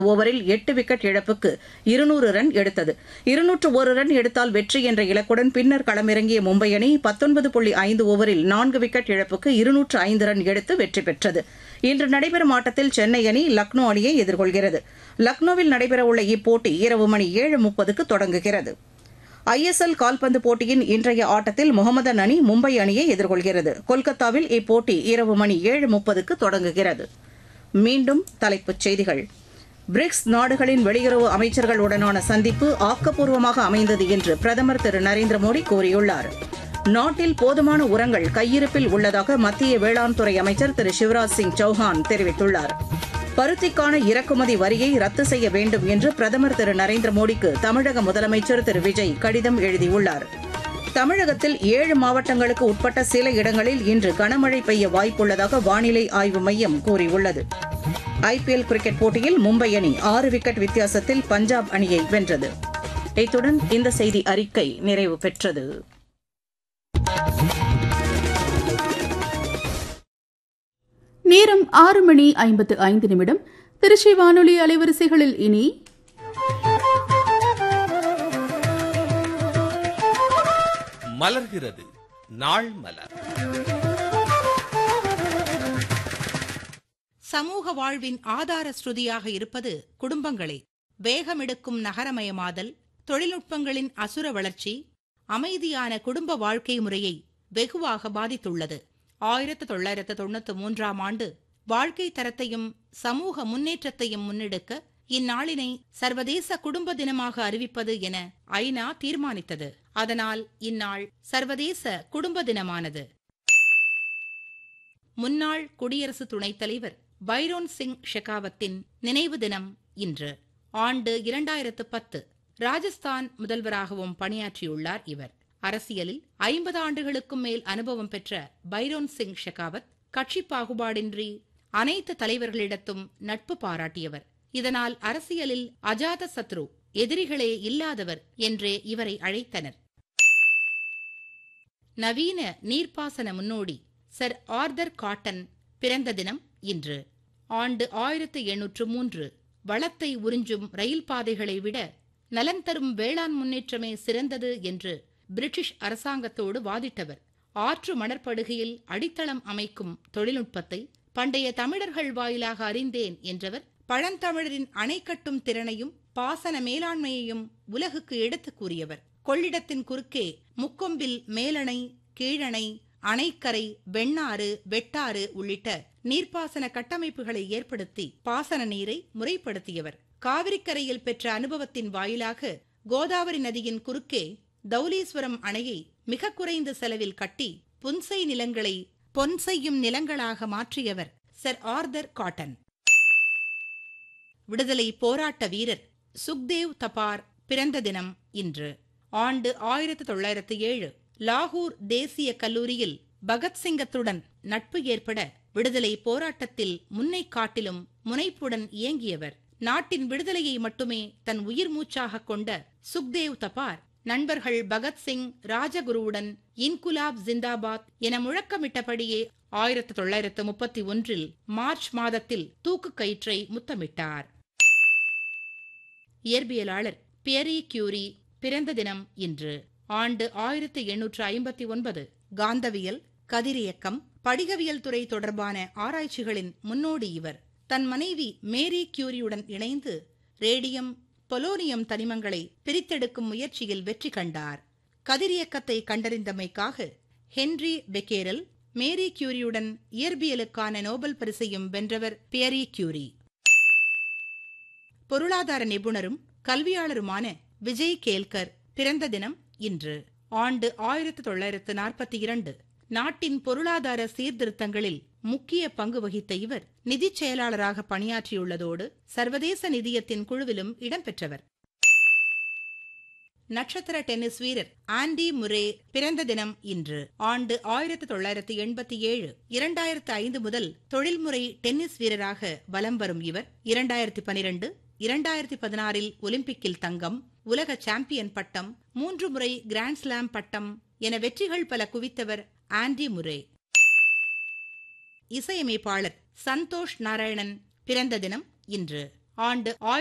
ஓவரில் எட்டு விக்கெட் இழப்புக்கு இருநூறு ரன் எடுத்தது இருநூற்று ஒரு ரன் எடுத்தால் வெற்றி என்ற இலக்குடன் பின்னர் களமிறங்கிய மும்பை அணி பத்தொன்பது புள்ளி ஐந்து ஓவரில் நான்கு விக்கெட் இழப்புக்கு இருநூற்று ஐந்து ரன் எடுத்து வெற்றி பெற்றது இன்று நடைபெறும் ஆட்டத்தில் சென்னை அணி லக்னோ அணியை எதிர்கொள்கிறது லக்னோவில் நடைபெறவுள்ள இப்போட்டி இரவு மணி ஏழு முப்பதுக்கு தொடங்குகிறது ஐஎஸ்எல் கால்பந்து போட்டியின் இன்றைய ஆட்டத்தில் முகமதன் அணி மும்பை அணியை எதிர்கொள்கிறது கொல்கத்தாவில் இப்போட்டி இரவு மணி ஏழு முப்பதுக்கு தொடங்குகிறது மீண்டும் தலைப்புச் செய்திகள் பிரிக்ஸ் நாடுகளின் வெளியுறவு அமைச்சர்களுடனான சந்திப்பு ஆக்கப்பூர்வமாக அமைந்தது என்று பிரதமர் திரு நரேந்திர மோடி கூறியுள்ளார் நாட்டில் போதுமான உரங்கள் கையிருப்பில் உள்ளதாக மத்திய வேளாண் துறை அமைச்சர் திரு சிவராஜ் சிங் சௌஹான் தெரிவித்துள்ளார் பருத்திக்கான இறக்குமதி வரியை ரத்து செய்ய வேண்டும் என்று பிரதமர் திரு நரேந்திர மோடிக்கு தமிழக முதலமைச்சர் திரு விஜய் கடிதம் எழுதியுள்ளார் தமிழகத்தில் ஏழு மாவட்டங்களுக்கு உட்பட்ட சில இடங்களில் இன்று கனமழை பெய்ய வாய்ப்புள்ளதாக வானிலை ஆய்வு மையம் கூறியுள்ளது ஐபிஎல் கிரிக்கெட் போட்டியில் மும்பை அணி ஆறு விக்கெட் வித்தியாசத்தில் பஞ்சாப் அணியை வென்றது இத்துடன் இந்த செய்தி அறிக்கை நிறைவு பெற்றது நேரம் ஆறு மணி ஐம்பத்து ஐந்து நிமிடம் திருச்சி வானொலி அலைவரிசைகளில் இனி மலர்கிறது நாள் மலர் சமூக வாழ்வின் ஆதார ஸ்ருதியாக இருப்பது குடும்பங்களே வேகமெடுக்கும் நகரமயமாதல் தொழில்நுட்பங்களின் அசுர வளர்ச்சி அமைதியான குடும்ப வாழ்க்கை முறையை வெகுவாக பாதித்துள்ளது ஆயிரத்து தொள்ளாயிரத்து தொண்ணூத்தி மூன்றாம் ஆண்டு வாழ்க்கை தரத்தையும் சமூக முன்னேற்றத்தையும் முன்னெடுக்க இந்நாளினை சர்வதேச குடும்ப தினமாக அறிவிப்பது என ஐநா தீர்மானித்தது அதனால் இந்நாள் சர்வதேச குடும்ப தினமானது முன்னாள் குடியரசு துணைத் தலைவர் பைரோன் சிங் ஷெகாவத்தின் நினைவு தினம் இன்று ஆண்டு இரண்டாயிரத்து பத்து ராஜஸ்தான் முதல்வராகவும் பணியாற்றியுள்ளார் இவர் அரசியலில் ஐம்பது ஆண்டுகளுக்கும் மேல் அனுபவம் பெற்ற பைரோன் சிங் ஷெகாவத் கட்சி பாகுபாடின்றி அனைத்து தலைவர்களிடத்தும் நட்பு பாராட்டியவர் இதனால் அரசியலில் அஜாத சத்ரு எதிரிகளே இல்லாதவர் என்றே இவரை அழைத்தனர் நவீன நீர்ப்பாசன முன்னோடி சர் ஆர்தர் காட்டன் பிறந்த தினம் இன்று ஆண்டு ஆயிரத்து எண்ணூற்று மூன்று வளத்தை உறிஞ்சும் ரயில் பாதைகளை விட நலன் தரும் வேளாண் முன்னேற்றமே சிறந்தது என்று பிரிட்டிஷ் அரசாங்கத்தோடு வாதிட்டவர் ஆற்று மணற்படுகையில் அடித்தளம் அமைக்கும் தொழில்நுட்பத்தை பண்டைய தமிழர்கள் வாயிலாக அறிந்தேன் என்றவர் பழந்தமிழரின் அணை கட்டும் திறனையும் பாசன மேலாண்மையையும் உலகுக்கு எடுத்துக் கூறியவர் கொள்ளிடத்தின் குறுக்கே முக்கொம்பில் மேலணை கீழணை அணைக்கரை வெண்ணாறு வெட்டாறு உள்ளிட்ட நீர்ப்பாசன கட்டமைப்புகளை ஏற்படுத்தி பாசன நீரை முறைப்படுத்தியவர் காவிரிக்கரையில் பெற்ற அனுபவத்தின் வாயிலாக கோதாவரி நதியின் குறுக்கே தௌலீஸ்வரம் அணையை மிக குறைந்த செலவில் கட்டி புன்சை நிலங்களை பொன் செய்யும் நிலங்களாக மாற்றியவர் சர் ஆர்தர் காட்டன் விடுதலை போராட்ட வீரர் சுக்தேவ் தபார் பிறந்த தினம் இன்று ஆண்டு ஆயிரத்து தொள்ளாயிரத்து ஏழு லாகூர் தேசிய கல்லூரியில் பகத்சிங்கத்துடன் நட்பு ஏற்பட விடுதலை போராட்டத்தில் முன்னை காட்டிலும் முனைப்புடன் இயங்கியவர் நாட்டின் விடுதலையை மட்டுமே தன் உயிர் மூச்சாக கொண்ட சுக்தேவ் தபார் நண்பர்கள் பகத்சிங் ராஜகுருவுடன் இன்குலாப் ஜிந்தாபாத் என முழக்கமிட்டபடியே ஆயிரத்து தொள்ளாயிரத்து முப்பத்தி ஒன்றில் மார்ச் மாதத்தில் தூக்கு கயிற்றை முத்தமிட்டார் இயற்பியலாளர் பியரி கியூரி பிறந்த தினம் இன்று ஆண்டு ஆயிரத்து எண்ணூற்று ஐம்பத்தி ஒன்பது காந்தவியல் கதிரியக்கம் படிகவியல் துறை தொடர்பான ஆராய்ச்சிகளின் முன்னோடி இவர் தன் மனைவி மேரி கியூரியுடன் இணைந்து ரேடியம் பொலோனியம் தனிமங்களை பிரித்தெடுக்கும் முயற்சியில் வெற்றி கண்டார் கதிரியக்கத்தை கண்டறிந்தமைக்காக ஹென்றி பெக்கேரல் மேரி கியூரியுடன் இயற்பியலுக்கான நோபல் பரிசையும் வென்றவர் பியரி கியூரி பொருளாதார நிபுணரும் கல்வியாளருமான விஜய் கேல்கர் பிறந்த தினம் இன்று ஆண்டு ஆயிரத்து தொள்ளாயிரத்து நாற்பத்தி இரண்டு நாட்டின் பொருளாதார சீர்திருத்தங்களில் முக்கிய பங்கு வகித்த இவர் நிதிச் செயலாளராக பணியாற்றியுள்ளதோடு சர்வதேச நிதியத்தின் குழுவிலும் இடம்பெற்றவர் நட்சத்திர டென்னிஸ் வீரர் ஆண்டி முரே பிறந்த தினம் இன்று ஆண்டு ஆயிரத்து தொள்ளாயிரத்து எண்பத்தி ஏழு இரண்டாயிரத்து ஐந்து முதல் தொழில்முறை டென்னிஸ் வீரராக வலம் வரும் இவர் இரண்டாயிரத்தி பனிரெண்டு இரண்டாயிரத்தி பதினாறில் ஒலிம்பிக்கில் தங்கம் உலக சாம்பியன் பட்டம் மூன்று முறை கிராண்ட்ஸ்லாம் பட்டம் என வெற்றிகள் பல குவித்தவர் ஆண்டி முரே இசையமைப்பாளர் சந்தோஷ் நாராயணன் பிறந்த தினம் இன்று ஆண்டு